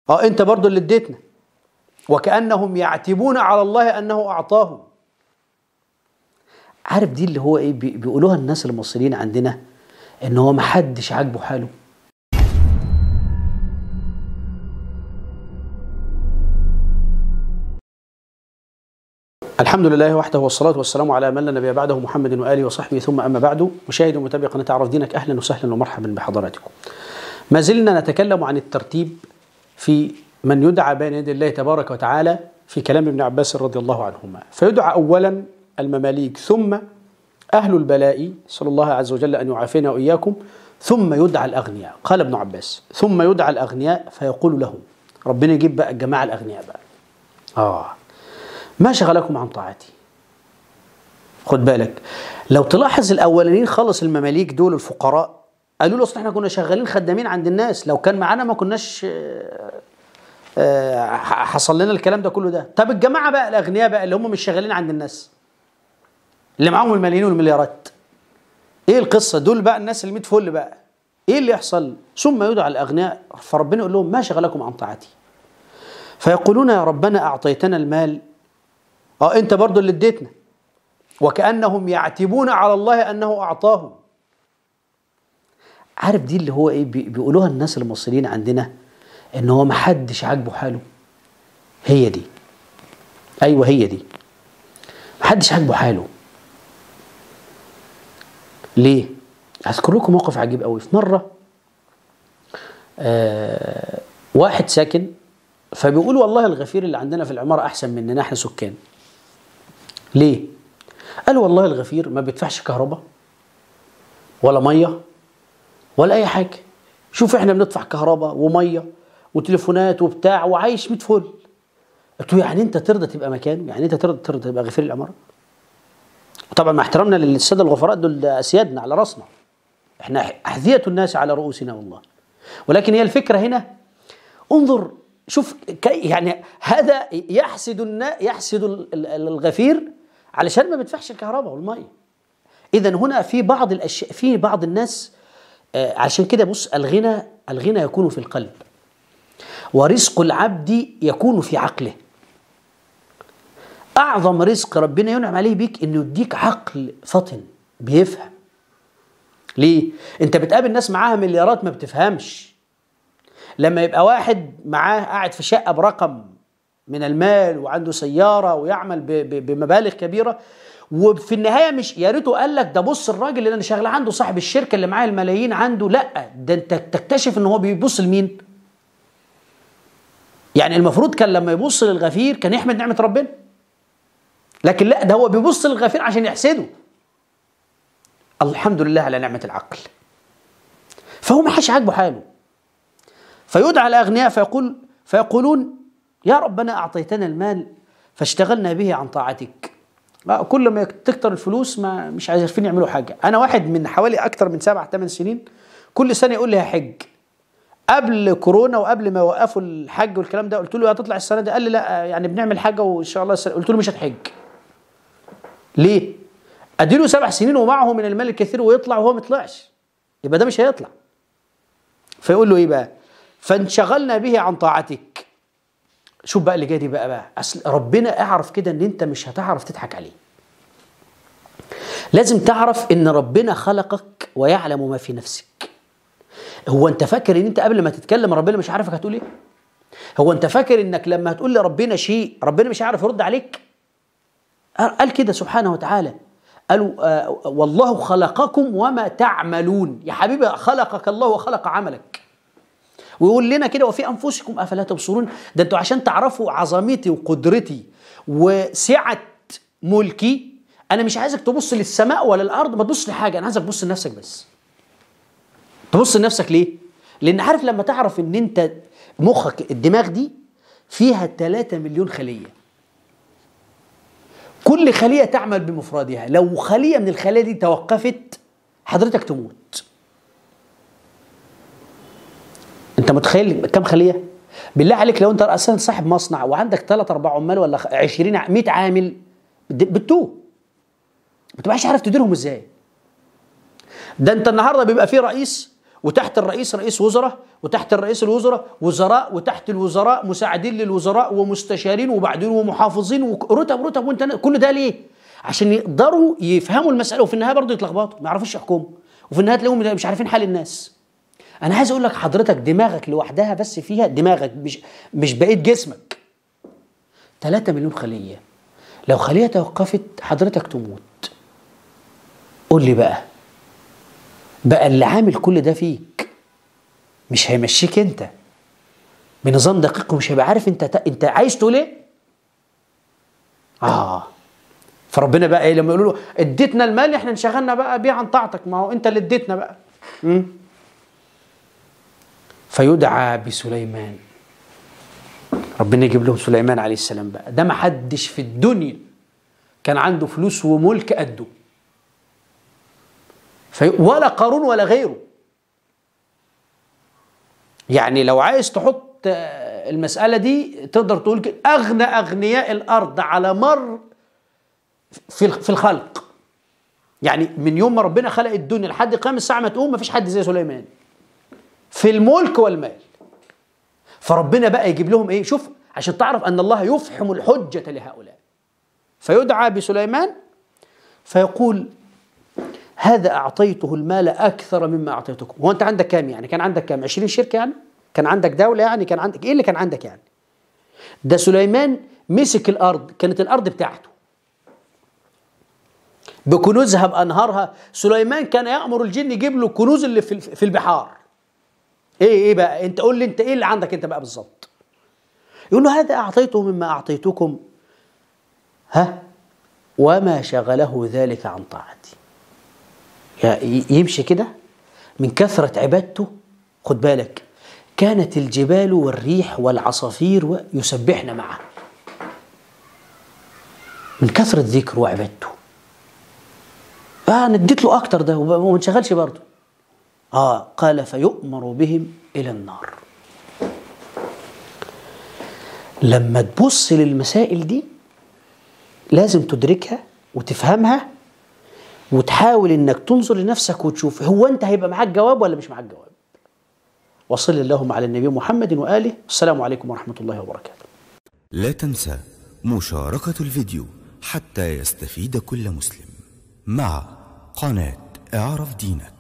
اه انت برضو اللي اديتنا وكانهم يعتبون على الله انه اعطاهم عارف دي اللي هو ايه بي- بيقولوها الناس المصريين عندنا ان هو محدش عاجبه حاله الحمد لله وحده والصلاة والسلام على من لا نبي بعده محمد وآله وصحبه ثم أما بعد مشاهد ومتابع قناة عرف دينك أهلا وسهلا ومرحبا بحضراتكم ما زلنا نتكلم عن الترتيب في من يدعى بين يدي الله تبارك وتعالى في كلام ابن عباس رضي الله عنهما فيدعى أولا المماليك ثم أهل البلاء صلى الله عز وجل أن يعافينا وإياكم ثم يدعى الأغنياء قال ابن عباس ثم يدعى الأغنياء فيقول لهم ربنا يجيب بقى الجماعة الأغنياء بقى آه ما شغلكم عن طاعتي خد بالك لو تلاحظ الاولانيين خلص المماليك دول الفقراء قالوا له اصل احنا كنا شغالين خدامين عند الناس لو كان معانا ما كناش آه، آه، حصل لنا الكلام ده كله ده طب الجماعه بقى الاغنياء بقى اللي هم مش شغالين عند الناس اللي معاهم الملايين والمليارات ايه القصه دول بقى الناس اللي 100 فل بقى ايه اللي يحصل ثم يدعى الاغنياء فربنا يقول لهم ما شغلكم عن طاعتي فيقولون يا ربنا اعطيتنا المال اه انت برضو اللي اديتنا وكانهم يعتبون على الله انه اعطاهم عارف دي اللي هو ايه بي- بيقولوها الناس المصريين عندنا ان هو محدش عاجبه حاله هي دي ايوه هي دي محدش عاجبه حاله ليه اذكر لكم موقف عجيب قوي في مره آه واحد ساكن فبيقول والله الغفير اللي عندنا في العماره احسن مننا احنا سكان ليه؟ قال والله الغفير ما بيدفعش كهرباء ولا ميه ولا اي حاجه شوف احنا بندفع كهرباء وميه وتليفونات وبتاع وعايش 100 فل قلت له يعني انت ترضى تبقى مكانه يعني انت ترضى ترضى تبقى غفير العماره طبعا مع احترامنا للساده الغفراء دول اسيادنا على راسنا احنا احذيه الناس على رؤوسنا والله ولكن هي الفكره هنا انظر شوف كي يعني هذا يحسد النا يحسد ال- ال- الغفير علشان ما بيدفعش الكهرباء والميه اذا هنا في بعض الاشياء في بعض الناس آه، عشان كده بص الغنى الغنى يكون في القلب ورزق العبد يكون في عقله اعظم رزق ربنا ينعم عليه بيك انه يديك عقل فطن بيفهم ليه انت بتقابل ناس معاها مليارات ما بتفهمش لما يبقى واحد معاه قاعد في شقه برقم من المال وعنده سياره ويعمل ب- ب- بمبالغ كبيره وفي النهايه مش يا ريته قال لك ده بص الراجل اللي انا شغال عنده صاحب الشركه اللي معاه الملايين عنده لا ده انت تكتشف ان هو بيبص لمين؟ يعني المفروض كان لما يبص للغفير كان يحمد نعمه ربنا لكن لا ده هو بيبص للغفير عشان يحسده الحمد لله على نعمه العقل فهو ما حدش عاجبه حاله فيدعى الأغنياء فيقول فيقولون يا ربنا أعطيتنا المال فاشتغلنا به عن طاعتك آه، كل ما تكتر الفلوس ما مش عارفين يعملوا حاجة أنا واحد من حوالي أكتر من سبع ثمان سنين كل سنة يقول لي هحج قبل كورونا وقبل ما وقفوا الحج والكلام ده قلت له هتطلع السنة دي قال لي لا يعني بنعمل حاجة وإن شاء الله السنة. قلت له مش هتحج ليه؟ أديله سبع سنين ومعه من المال الكثير ويطلع وهو ما يطلعش يبقى ده مش هيطلع فيقول له ايه بقى فانشغلنا به عن طاعتك شوف بقى اللي جاي دي بقى بقى اصل ربنا اعرف كده ان انت مش هتعرف تضحك عليه لازم تعرف ان ربنا خلقك ويعلم ما في نفسك هو انت فاكر ان انت قبل ما تتكلم ربنا مش عارفك هتقول ايه هو انت فاكر انك لما هتقول لربنا شيء ربنا مش عارف يرد عليك قال كده سبحانه وتعالى قالوا آه والله خلقكم وما تعملون يا حبيبي خلقك الله وخلق عملك ويقول لنا كده وفي انفسكم افلا تبصرون ده انتوا عشان تعرفوا عظمتي وقدرتي وسعه ملكي انا مش عايزك تبص للسماء ولا الارض ما تبص لحاجه انا عايزك تبص لنفسك بس تبص لنفسك ليه لان عارف لما تعرف ان انت مخك الدماغ دي فيها 3 مليون خليه كل خليه تعمل بمفردها لو خليه من الخلايا دي توقفت حضرتك تموت انت متخيل كم خليه بالله عليك لو انت اصلا صاحب مصنع وعندك 3 4 عمال ولا 20 100 عامل بتوه ما تبقاش عارف تديرهم ازاي ده انت النهارده بيبقى في رئيس وتحت الرئيس رئيس وزراء وتحت الرئيس الوزراء وزراء وتحت الوزراء مساعدين للوزراء ومستشارين وبعدين ومحافظين ورتب رتب وانت كل ده ليه؟ عشان يقدروا يفهموا المساله وفي النهايه برضه يتلخبطوا ما يعرفوش يحكموا وفي النهايه تلاقيهم مش عارفين حال الناس انا عايز اقول لك حضرتك دماغك لوحدها بس فيها دماغك مش مش بقيه جسمك 3 مليون خليه لو خليه توقفت حضرتك تموت قول لي بقى بقى اللي عامل كل ده فيك مش هيمشيك انت بنظام دقيق ومش هيبقى عارف انت انت عايز تقول ايه اه فربنا بقى ايه لما يقولوا له اديتنا المال احنا انشغلنا بقى بيه عن طاعتك ما هو انت اللي اديتنا بقى م? فيدعى بسليمان ربنا يجيب لهم سليمان عليه السلام بقى ده ما حدش في الدنيا كان عنده فلوس وملك قده في ولا قارون ولا غيره يعني لو عايز تحط المسألة دي تقدر تقول كده أغنى أغنياء الأرض على مر في في الخلق يعني من يوم ما ربنا خلق الدنيا لحد قيام الساعة ما تقوم ما فيش حد زي سليمان في الملك والمال فربنا بقى يجيب لهم ايه شوف عشان تعرف ان الله يفحم الحجة لهؤلاء فيدعى بسليمان فيقول هذا أعطيته المال أكثر مما أعطيتكم هو أنت عندك كام يعني كان عندك كام 20 شركة يعني كان عندك دولة يعني كان عندك إيه اللي كان عندك يعني ده سليمان مسك الأرض كانت الأرض بتاعته بكنوزها بأنهارها سليمان كان يأمر الجن يجيب له الكنوز اللي في في البحار ايه ايه بقى انت قول لي انت ايه اللي عندك انت بقى بالظبط يقول له هذا اعطيته مما اعطيتكم ها وما شغله ذلك عن طاعتي يمشي كده من كثرة عبادته خد بالك كانت الجبال والريح والعصافير يسبحن معه من كثرة ذكر وعبادته اه نديت له اكتر ده وما انشغلش برضه اه قال فيؤمر بهم الى النار لما تبص للمسائل دي لازم تدركها وتفهمها وتحاول انك تنظر لنفسك وتشوف هو انت هيبقى معاك جواب ولا مش معاك جواب وصل اللهم على النبي محمد واله السلام عليكم ورحمه الله وبركاته لا تنسى مشاركة الفيديو حتى يستفيد كل مسلم مع قناة اعرف دينك